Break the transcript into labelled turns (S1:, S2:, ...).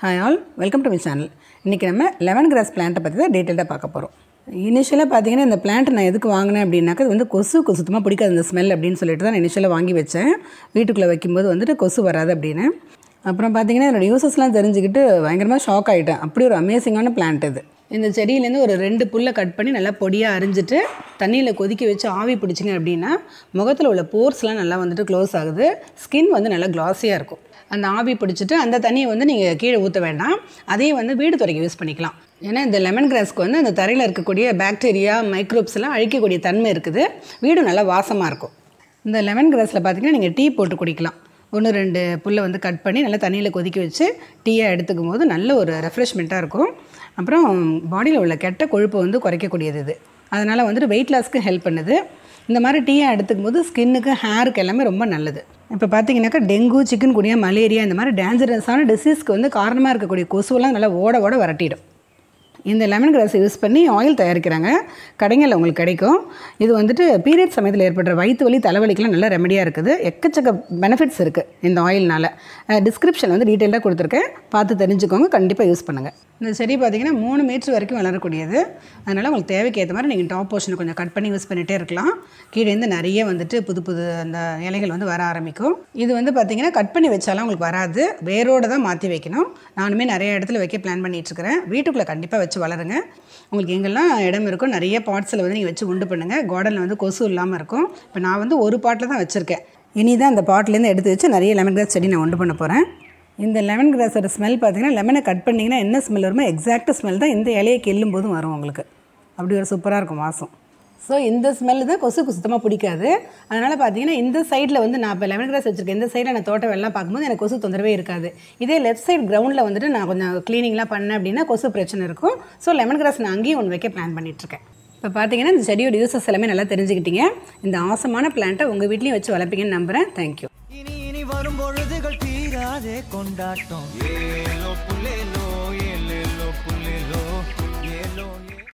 S1: hi all welcome to my channel இன்றைக்கி நம்ம lemon grass பிளான்ட்டை பற்றி தான் டீட்டெயிலாக பார்க்க போகிறோம் இனிஷியலாக பார்த்தீங்கன்னா இந்த பிளான்ட் நான் எதுக்கு வாங்கினேன் அப்படின்னாக்கா இது வந்து கொசுக்கு சுத்தமாக பிடிக்காது இந்த ஸ்மெல் அப்படின்னு சொல்லிட்டு தான் நான் இனிஷியலாக வாங்கி வச்சேன் வீட்டுக்குள்ளே வைக்கும்போது வந்துட்டு கொசு வராது அப்படின்னு அப்புறம் பார்த்தீங்கன்னா என்னோடய யூசஸ்லாம் தெரிஞ்சுக்கிட்டு பயங்கரமாக ஷாக் ஆகிட்டேன் அப்படி ஒரு அமேசிங்கான பிளான்ட் இது இந்த செடியிலேருந்து ஒரு ரெண்டு புல்லை கட் பண்ணி நல்லா பொடியாக அரிஞ்சிட்டு தண்ணியில் கொதிக்க வச்சு ஆவி பிடிச்சிங்க அப்படின்னா முகத்தில் உள்ள போர்ஸ்லாம் நல்லா வந்துட்டு க்ளோஸ் ஆகுது ஸ்கின் வந்து நல்லா கிளாஸியாக இருக்கும் அந்த ஆவி பிடிச்சிட்டு அந்த தண்ணியை வந்து நீங்கள் கீழே ஊற்ற வேண்டாம் அதையும் வந்து வீடு துறைக்க யூஸ் பண்ணிக்கலாம் ஏன்னா இந்த லெமன் கிராஸ்க்கு வந்து அந்த தரையில் இருக்கக்கூடிய பாக்டீரியா மைக்ரோப்ஸ் எல்லாம் அழிக்கக்கூடிய தன்மை இருக்குது வீடு நல்லா வாசமாக இருக்கும் இந்த லெமன் கிராஸில் பார்த்தீங்கன்னா நீங்கள் டீ போட்டு குடிக்கலாம் ஒன்று ரெண்டு புல்லை வந்து கட் பண்ணி நல்லா தண்ணியில் கொதிக்க வச்சு டீயாக எடுத்துக்கும் போது நல்ல ஒரு ரெஃப்ரெஷ்மெண்ட்டாக இருக்கும் அப்புறம் பாடியில் உள்ள கெட்ட கொழுப்பை வந்து குறைக்கக்கூடியது இது அதனால் வந்துட்டு வெயிட் லாஸ்க்கு ஹெல்ப் பண்ணுது இந்த மாதிரி டீயாக எடுத்துக்கும் போது ஸ்கின்னுக்கு ஹேருக்கு எல்லாமே ரொம்ப நல்லது இப்போ பார்த்தீங்கன்னாக்கா டெங்கு சிக்கன் குனியா மலேரியா இந்த மாதிரி டேஞ்சரஸான டிசீஸ்க்கு வந்து காரணமாக இருக்கக்கூடிய கொசுவெல்லாம் நல்லா ஓட ஓட வரட்டிடும் இந்த லெமன் கிராஸ் யூஸ் பண்ணி ஆயில் தயாரிக்கிறாங்க கடைங்களில் உங்களுக்கு கிடைக்கும் இது வந்துட்டு பீரியட் சமயத்தில் ஏற்படுற வயிற்று வலி தலைவலிக்கெலாம் நல்ல ரெமடியாக இருக்குது எக்கச்சக்க பெனிஃபிட்ஸ் இருக்குது இந்த ஆயில்னால் டிஸ்கிரிப்ஷன் வந்து டீட்டெயிலாக கொடுத்துருக்கேன் பார்த்து தெரிஞ்சுக்கோங்க கண்டிப்பாக யூஸ் பண்ணுங்கள் இந்த செடி பார்த்திங்கன்னா மூணு மீட்ரு வரைக்கும் வளரக்கூடியது அதனால் உங்களுக்கு தேவைக்கு ஏற்ற மாதிரி நீங்கள் டாப் போர்ஷனை கொஞ்சம் கட் பண்ணி யூஸ் பண்ணிகிட்டே இருக்கலாம் கீழேருந்து நிறைய வந்துட்டு புது புது அந்த இலைகள் வந்து வர ஆரம்பிக்கும் இது வந்து பார்த்திங்கன்னா கட் பண்ணி வச்சாலும் உங்களுக்கு வராது வேரோடு தான் மாற்றி வைக்கணும் நானுமே நிறைய இடத்துல வைக்க பிளான் பண்ணிகிட்ருக்கிறேன் வீட்டுக்குள்ளே கண்டிப்பாக வச்சு வளருங்க உங்களுக்கு எங்கெல்லாம் இடம் இருக்கோ நிறைய பாட்ஸில் வந்து நீங்கள் வச்சு உண்டு பண்ணுங்கள் கார்டனில் வந்து கொசு இல்லாமல் இருக்கும் இப்போ நான் வந்து ஒரு பாட்டில் தான் வச்சுருக்கேன் இனி தான் அந்த பாட்டிலேருந்து எடுத்து வச்சு நிறைய லெமன் கிராஸ் செடி நான் உண்டு பண்ண போகிறேன் இந்த லெமன் கிராஸோட ஸ்மெல் பார்த்தீங்கன்னா லெமனை கட் பண்ணிங்கன்னா என்ன ஸ்மெல் வருமோ எக்ஸாக்ட் ஸ்மெல் தான் இந்த இலையை கிள்ளும் போதும் வரும் உங்களுக்கு அப்படி ஒரு சூப்பராக இருக்கும் வாசம் ஸோ இந்த ஸ்மெல் தான் கொசுக்கு சுத்தமாக பிடிக்காது அதனால் பார்த்தீங்கன்னா இந்த சைடில் வந்து நான் இப்போ லெமன் கிராஸ் வச்சுருக்கேன் இந்த சைடில் நான் தோட்டம் வெள்ளம் பார்க்கும்போது எனக்கு கொசு தொந்தரவே இருக்காது இதே லெஃப்ட் சைடு கிரவுண்டில் வந்துட்டு நான் கொஞ்சம் க்ளீனிங்லாம் பண்ணேன் அப்படின்னா கொசு பிரச்சனை இருக்கும் ஸோ லெமன் கிராஸ் நான் அங்கேயும் ஒன்று வைக்க பிளான் பண்ணிகிட்ருக்கேன் இப்போ பார்த்தீங்கன்னா இந்த செடியோட யூசஸ் எல்லாமே நல்லா தெரிஞ்சுக்கிட்டீங்க இந்த ஆசமான பிளான்ட்டை உங்கள் வீட்லேயும் வச்சு வளர்ப்பீங்கன்னு நம்புகிறேன் தேங்க்யூ
S2: இனி இனி வரும் பொழுதுகள் தீராதே கொண்டாட்டம் ஏலோ புல்லேலோ ஏலேலோ புல்லேலோ ஏலோ